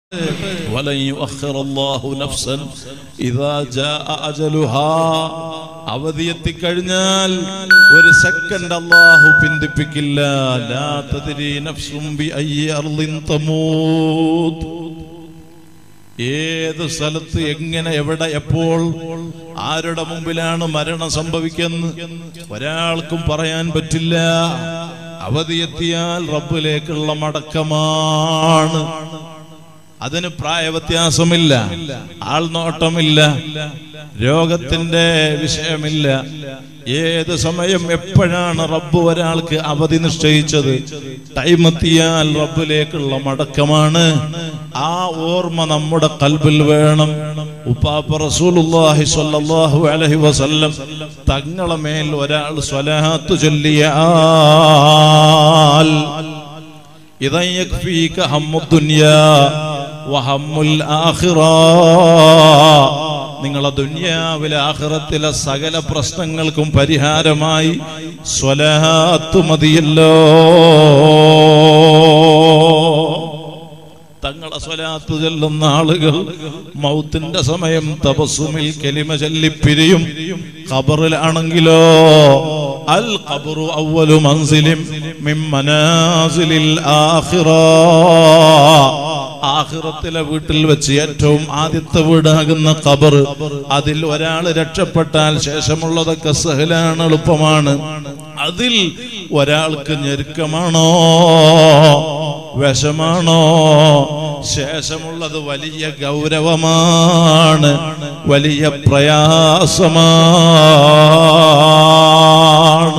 ولن يؤخر الله نفسا إذا جاء أجلها അവധിയെത്തിക്കഴിഞ്ഞാൽ ഒരു സെക്കൻഡ് അള്ളാഹു പിന്തിപ്പിക്കില്ല ലാ തദ്രി നഫ്സും ബി അയ്യി അർളിൻ തമൂത് ഏത് സ്ഥലത്ത് എങ്ങനെ എവിടെ എപ്പോൾ ആരുടെ മുമ്പിലാണ് മരണം സംഭവിക്കുന്നത് ഒരാൾക്കും പറയാൻ പറ്റില്ല അവധിയെത്തിയാൽ റബ്ബിലേക്കുള്ള മടക്കമാണ് അതിന് പ്രായവ്യത്യാസമില്ല ആൾനോട്ടമില്ല രോഗത്തിന്റെ വിഷയമില്ല ഏത് സമയം എപ്പോഴാണ് റബ്ബ് ഒരാൾക്ക് അവധി നിശ്ചയിച്ചത് ടൈം എത്തിയാൽ റബ്ബിലേക്കുള്ള മടക്കമാണ് ആ ഓർമ്മ നമ്മുടെ കൽബിൽ വേണം ഉപ്പാപ്പ റസൂലുള്ളാഹി സ്വല്ലല്ലാഹു അലൈഹി വസല്ലം തങ്ങളെ മേൽ ഒരാൾ സ്വലാത്ത് ചൊല്ലിയാൽ ഇതാ യക്ഫീക ഹമ്മുദ്ദുനിയാ വഹമ്മുൽ ആഖിറ നിങ്ങളെ ദുന്യാവിലെ ആഖിറത്തിലെ സകല പ്രശ്നങ്ങൾക്കും പരിഹാരമായി സ്വലാത്ത് മതിയല്ലോ തങ്ങളെ സ്വലാത്ത് ചെല്ലുന്ന ആളുകൾ മൗത്തിന്റെ സമയം തപസ്സുമിൽ കെലിമ ചൊല്ലിപ്പിരിയും ഖബറിലാണെങ്കിലോ അൽ ഖബറു അവലു മൻസിലിം മിൻ മനാസിലിൽ ആഖിറ ആഖിറത്തിലെ വീട്ടിൽ വെച്ച് ഏറ്റവും ആദ്യത്തെ വീടാകുന്ന ഖബർ അതിൽ ഒരാൾ രക്ഷപ്പെട്ടാൽ ശേഷമുള്ളതൊക്കെ സഹലാണ് എളുപ്പമാണ് അതിൽ ഒരാൾക്ക് ഞെരുക്കമാണോ വിഷമാണോ ശേഷമുള്ളത് വലിയ ഗൗരവമാണ് വലിയ പ്രയാസമാണ്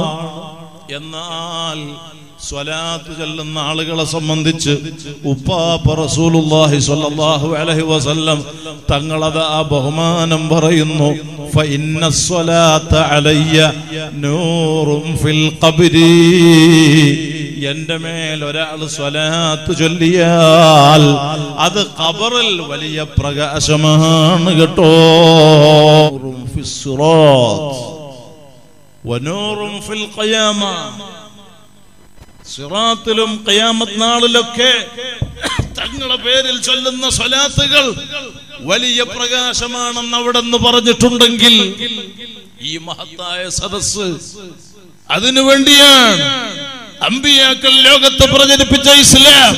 എന്നാൽ സ്വലാത്ത് ചെല്ലുന്ന ആളുകളെ സംബന്ധിച്ച് ഉപ്പാപ്പ റസൂലുള്ളാഹി സ്വല്ലല്ലാഹു അലൈഹി വസല്ലം തങ്ങളത് ആ ബഹുമാനം പറയുന്നു فإن الصلاة علي نور في القبر എന്റെ മേൽ ഒരാൾ സ്വലാത്ത് ചൊല്ലിയാൽ അത് ഖബറിൽ വലിയ പ്രകാശമാണ് കേട്ടോ في الصراط ونور في القيامة സിറാത്തിലും ഖിയാമത്ത് നാളിലൊക്കെ തങ്ങളുടെ പേരിൽ ചൊല്ലുന്ന സ്വലാത്തുകൾ വലിയ പ്രകാശമാണെന്ന് അവിടെ നിന്ന് പറഞ്ഞിട്ടുണ്ടെങ്കിൽ ഈ മഹത്തായ സദസ് അതിനു വേണ്ടിയാണ് അമ്പിയാക്കൾ ലോകത്ത് പ്രചരിപ്പിച്ച ഇസ്ലാം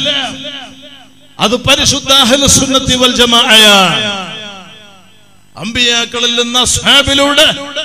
അത് പരിശുദ്ധ അഹ്ലു സുന്നത്തി വൽ ജമാഅയാണ് അമ്പിയാക്കളിൽ നിന്ന് അസ്ഹാബിലൂടെ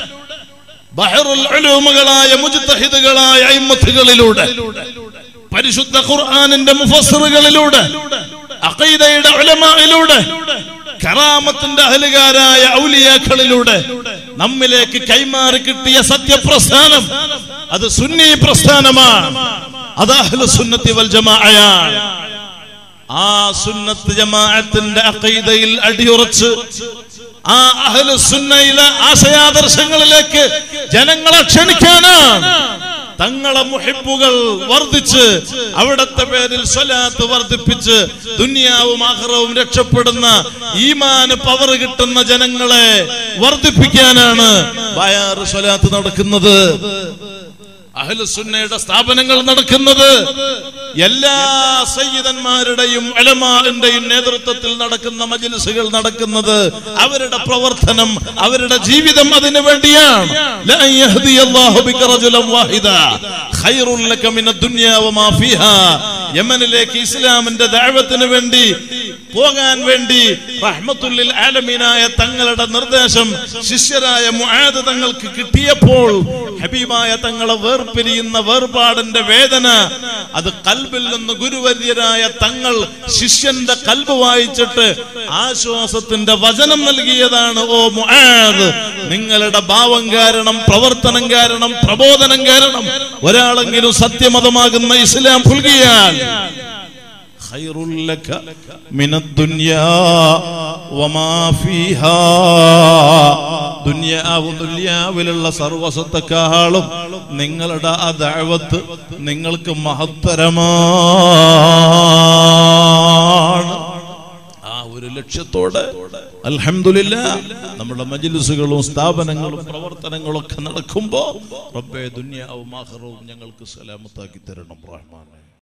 ബഹറുൽ ഉലൂമുകളായ മുജ്തഹിദുകളായ അയിമ്മത്തുകളിലൂടെ പരിശുദ്ധ ഖുർആനിന്റെ മുഫസ്സിറുകളിലൂടെ അഖീദയുടെ ഉലമായിലൂടെ കറാമത്തിന്റെ അഹലുകാരായ ഔലിയാക്കളിലൂടെ നമ്മിലേക്ക് കൈമാറി കിട്ടിയ സത്യപ്രസ്ഥാനം അത് സുന്നി പ്രസ്ഥാനമാണ് അത് അഹ്ലു സുന്നത്തി വൽ ജമാഅയാണ് ആ സുന്നത്ത് ജമാഅത്തിന്റെ അഖീദയിൽ അടിയുറച്ച് ആ അഹ്ലു സുന്നയിലെ ആശയാദർശങ്ങളിലേക്ക് ജനങ്ങളെ ക്ഷണിക്കാനാണ് തങ്ങളെ മുഹിബുകൾ വർദ്ധിച്ച് അവിടത്തെ പേരിൽ സ്വലാത്ത് വർദ്ധിപ്പിച്ച് ദുനിയാവും ആഹ്റവും രക്ഷപ്പെടുന്ന ഈമാന് പവർ കിട്ടുന്ന ജനങ്ങളെ വർദ്ധിപ്പിക്കാനാണ് ബയാറ് സ്വലാത്ത് നടക്കുന്നത് അഹ്ലുസുന്നയുടെ സ്ഥാപനങ്ങൾ നടക്കുന്നത് എല്ലാ സയ്യിദന്മാരുടെയും അലമാന്റെയും നേതൃത്വത്തിൽ നടക്കുന്ന മജ്ലിസുകൾ നടക്കുന്നത് അവരുടെ പ്രവർത്തനം അവരുടെ ജീവിതം അതിനു വേണ്ടിയാണ് ലാ യഹ്ദിയല്ലാഹു ബിക റജുലൻ വാഹിദ ഖൈറുൽ ലക മിനദ് ദുനിയാ വമാ ഫീഹാ യമനിലേക്ക് ഇസ്ലാമിന്റെ ദഅവത്തിന് വേണ്ടി പോകാൻ വേണ്ടി റഹ്മത്തുല്ലിൽ ആലമീനായ തങ്ങളുടെ നിർദ്ദേശം ശിഷ്യരായ മുആദ് തങ്ങൾക്ക് കിട്ടിയപ്പോൾ ഹബീബായ തങ്ങളെ വേർപിരിയുന്ന വേർപാടിന്റെ വേദന അത് കൽബിൽ നിന്ന് ഗുരുവര്യരായ തങ്ങൾ ശിഷ്യന്റെ കൽബ് വായിച്ചിട്ട് ആശ്വാസത്തിന്റെ വചനം നൽകിയതാണ് ഓ മുആദ് നിങ്ങളുടെ ഭാവം കാരണം പ്രവർത്തനം കാരണം പ്രബോധനം കാരണം ഒരാളെങ്കിലും സത്യമതമാകുന്ന ഇസ്ലാം പുൽകിയാൽ خير لك من الدنيا وما فيها ദുന്യാവും ദുന്യാവിലുള്ള സർവസത്തെക്കാളും നിങ്ങളുടെ ആ ദഅവത്ത് നിങ്ങൾക്ക് മഹത്തരമാണ് ആ ഒരു ലക്ഷ്യത്തോടെ അൽഹംദുലില്ല നമ്മുടെ മജ്ലിസുകളും സ്ഥാപനങ്ങളും പ്രവർത്തനങ്ങളും ഒക്കെ നടക്കുമ്പോ റബ്ബേ ദുന്യാവും ആഖിറവും ഞങ്ങൾക്ക് സലാമത്താക്കി തരണം റഹ്മാനെ